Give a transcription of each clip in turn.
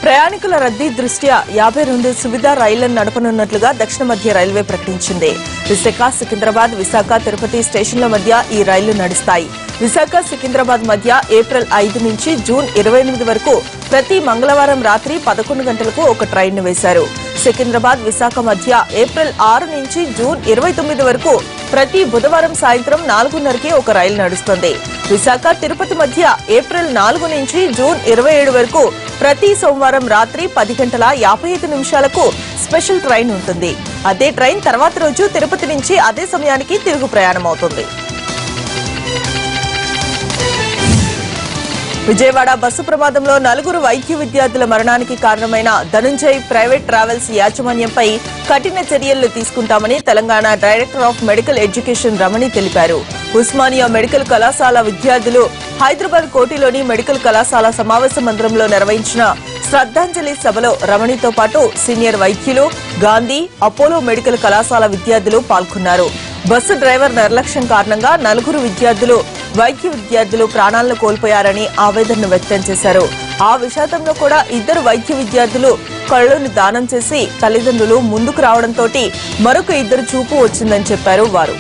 ప్రయాణికుల రద్దీ దృష్ట్యా యాభై రెండు సువిధ రైళ్లను నడపనున్నట్లుగా దక్షిణ మధ్య రైల్వే ప్రకటించింది విశాఖ సికింద్రాబాద్ విశాఖ తిరుపతి స్టేషన్ల మధ్య ఈ రైళ్లు నడుస్తాయి విశాఖ సికింద్రాబాద్ మధ్య ఏప్రిల్ ఐదు నుంచి జూన్ ఇరవై ఎనిమిది వరకు ప్రతి మంగళవారం రాత్రి పదకొండు గంటలకు ఒక ట్రైన్ వేశారు సికింద్రాబాద్ విశాఖ మధ్య ఏప్రిల్ ఆరు నుంచి జూన్ ఇరవై తొమ్మిది వరకు ప్రతి బుధవారం సాయంత్రం నాలుగున్నరకి ఒక రైలు నడుస్తుంది విశాఖ తిరుపతి మధ్య ఏప్రిల్ నాలుగు నుంచి జూన్ ఇరవై ఏడు వరకు ప్రతి సోమవారం రాత్రి పది గంటల యాభై ఐదు నిమిషాలకు స్పెషల్ ట్రైన్ ఉంటుంది అదే ట్రైన్ తర్వాత రోజు తిరుపతి నుంచి అదే సమయానికి తిరుగు ప్రయాణం అవుతుంది విజయవాడ బస్సు ప్రమాదంలో నలుగురు వైద్య విద్యార్థుల మరణానికి కారణమైన ధనుంజయ్ ప్రైవేట్ ట్రావెల్స్ యాజమాన్యంపై కఠిన చర్యలు తీసుకుంటామని Telangana director of medical education Ramani తెలిపారు ఉస్మానియా మెడికల్ కళాశాల విద్యార్థులు హైదరాబాద్ కోటిలోని మెడికల్ కళాశాల సమావేశ మందిరంలో నిర్వహించిన శ్రద్ధాంజలి సభలో రమణితో పాటు సీనియర్ వైద్యులు గాంధీ అపోలో మెడికల్ కళాశాల విద్యార్థులు పాల్గొన్నారు బస్సు డ్రైవర్ నిర్లక్ష్యం కారణంగా నలుగురు విద్యార్థులు వైద్య విద్యార్థులు ప్రాణాలను కోల్పోయారని ఆవేదన వ్యక్తం చేశారు ఆ విషాదంలో కూడా ఇద్దరు వైద్య విద్యార్థులు కళ్ళను దానం చేసి తల్లిదండ్రులు ముందుకు రావడంతో మరొక ఇద్దరు చూపు వచ్చిందని చెప్పారు వారు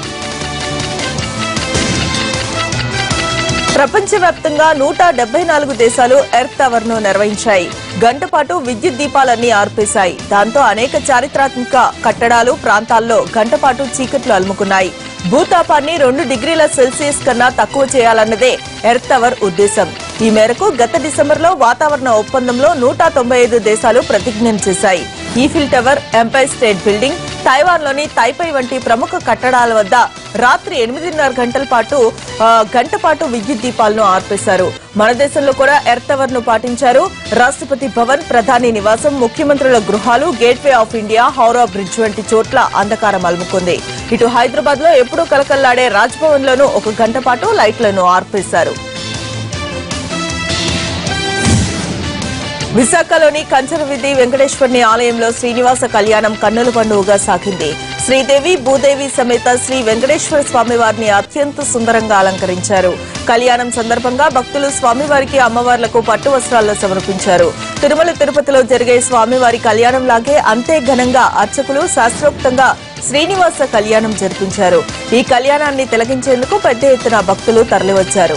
ప్రపంచవ్యాప్తంగా నూట డెబ్బై నాలుగు దేశాలు ఎర్త్ అవర్ ను నిర్వహించాయి గంట పాటు విద్యుత్ దీపాలన్నీ ఆర్పేశాయి దాంతో అనేక చారిత్రాత్మక కట్టడాలు ప్రాంతాల్లో గంట పాటు చీకట్లు అలుముకున్నాయి భూతాపాన్ని రెండు డిగ్రీల సెల్సియస్ కన్నా తక్కువ చేయాలన్నదే ఎర్త్ అవర్ ఉద్దేశం ఈ మేరకు గత డిసెంబర్లో వాతావరణ ఒప్పందంలో నూట తొంభై ఐదు దేశాలు ప్రతిజ్ఞ చేశాయి Eiffel Tower Empire State Building తైవాన్లోని తైపై వంటి ప్రముఖ కట్టడాల వద్ద రాత్రి ఎనిమిదిన్నర గంటల పాటు ఆ, గంట పాటు విద్యుత్ దీపాలను ఆర్పేశారు మన దేశంలో కూడా ఎర్త్ అవర్ ను పాటించారు రాష్ట్రపతి భవన్ ప్రధాని నివాసం ముఖ్యమంత్రుల గృహాలు Gateway of India Howrah Bridge వంటి చోట్ల అంధకారం అలుముకుంది ఇటు హైదరాబాద్ లో ఎప్పుడూ కలకల్లాడే రాజ్భవన్ లోనూ ఒక గంట పాటు లైట్లను ఆర్పేశారు విశాఖలోని కంచరవిధి వెంకటేశ్వరుని ఆలయంలో శ్రీనివాస కళ్యాణం కన్నుల పండుగగా సాగింది శ్రీదేవి భూదేవి సమేత శ్రీ వెంకటేశ్వర స్వామివారిని అత్యంత సుందరంగా అలంకరించారు కళ్యాణం సందర్భంగా భక్తులు స్వామివారికి అమ్మవార్లకు పట్టు వస్త్రాల్లో సమర్పించారు తిరుమల తిరుపతిలో జరిగే స్వామివారి కళ్యాణం లాగే అంతే ఘనంగా అర్చకులు శాస్త్రోక్తంగా శ్రీనివాస కళ్యాణం జరిపించారు ఈ కళ్యాణాన్ని తిలకించేందుకు పెద్ద ఎత్తున భక్తులు తరలివచ్చారు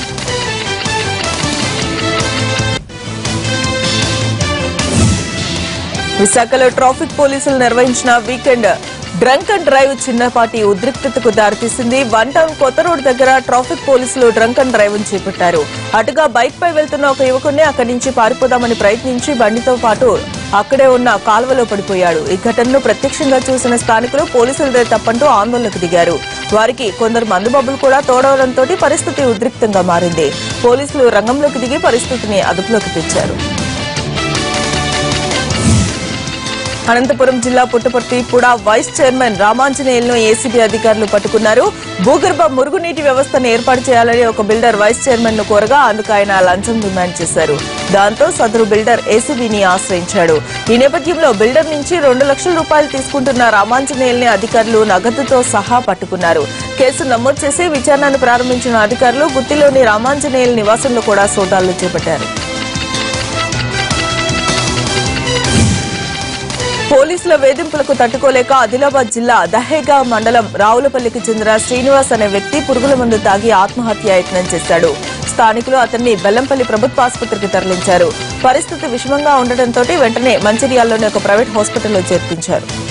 విశాఖలో ట్రాఫిక్ పోలీసులు నిర్వహించిన వీకెండ్ డ్రంక్ అండ్ డ్రైవ్ చిన్నపాటి ఉద్రిక్తతకు దారితీసింది వన్ టౌన్ కొత్త రోడ్ దగ్గర ట్రాఫిక్ పోలీసులు డ్రంక్ అండ్ డ్రైవ్ చేపట్టారు అటుగా బైక్ పై వెళ్తున్న ఒక యువకుడిని అక్కడి నుంచి పారిపోదామని ప్రయత్నించి బండితో పాటు అక్కడే ఉన్న కాల్వలో పడిపోయాడు ఈ ఘటనను ప్రత్యక్షంగా చూసిన స్థానికులు పోలీసులదే తప్పంటూ ఆందోళనకు దిగారు వారికి కొందరు మందుబాబులు కూడా తోడవడంతో పరిస్థితి ఉద్రిక్తంగా మారింది పోలీసులు రంగంలోకి దిగి పరిస్థితిని అదుపులోకి తెచ్చారు అనంతపురం జిల్లా పుట్టపర్తి కూడా వైస్ చైర్మన్ రామాంజనేయులను ఏసీబీ అధికారులు పట్టుకున్నారు భూగర్భ మురుగునీటి వ్యవస్థను ఏర్పాటు చేయాలని ఒక బిల్డర్ వైస్ చైర్మన్ ను కోరగా అందుకు ఆయన లంచం డిమాండ్ చేశారు దాంతో సదరు బిల్డర్ ఏసీబీని ఆశ్రయించాడు ఈ నేపథ్యంలో బిల్డర్ నుంచి రెండు లక్షల రూపాయలు తీసుకుంటున్న రామాంజనేయుల్ని అధికారులు నగదుతో సహా పట్టుకున్నారు కేసు నమోదు చేసి విచారణను ప్రారంభించిన అధికారులు గుత్తిలోని రామాంజనేయుల నివాసంలో కూడా సోదాలు చేపట్టారు పోలీసుల వేధింపులకు తట్టుకోలేక ఆదిలాబాద్ జిల్లా దహేగా మండలం రావులపల్లికి చెందిన శ్రీనివాస్ అనే వ్యక్తి పురుగుల మందు తాగి ఆత్మహత్య యత్నం చేశాడు స్థానికులు అతన్ని బెల్లంపల్లి ప్రభుత్వ ఆసుపత్రికి తరలించారు పరిస్థితి విషమంగా ఉండటంతో వెంటనే మంచిర్యాలలోని ఒక ప్రైవేట్ హాస్పిటల్లో చేర్పించారు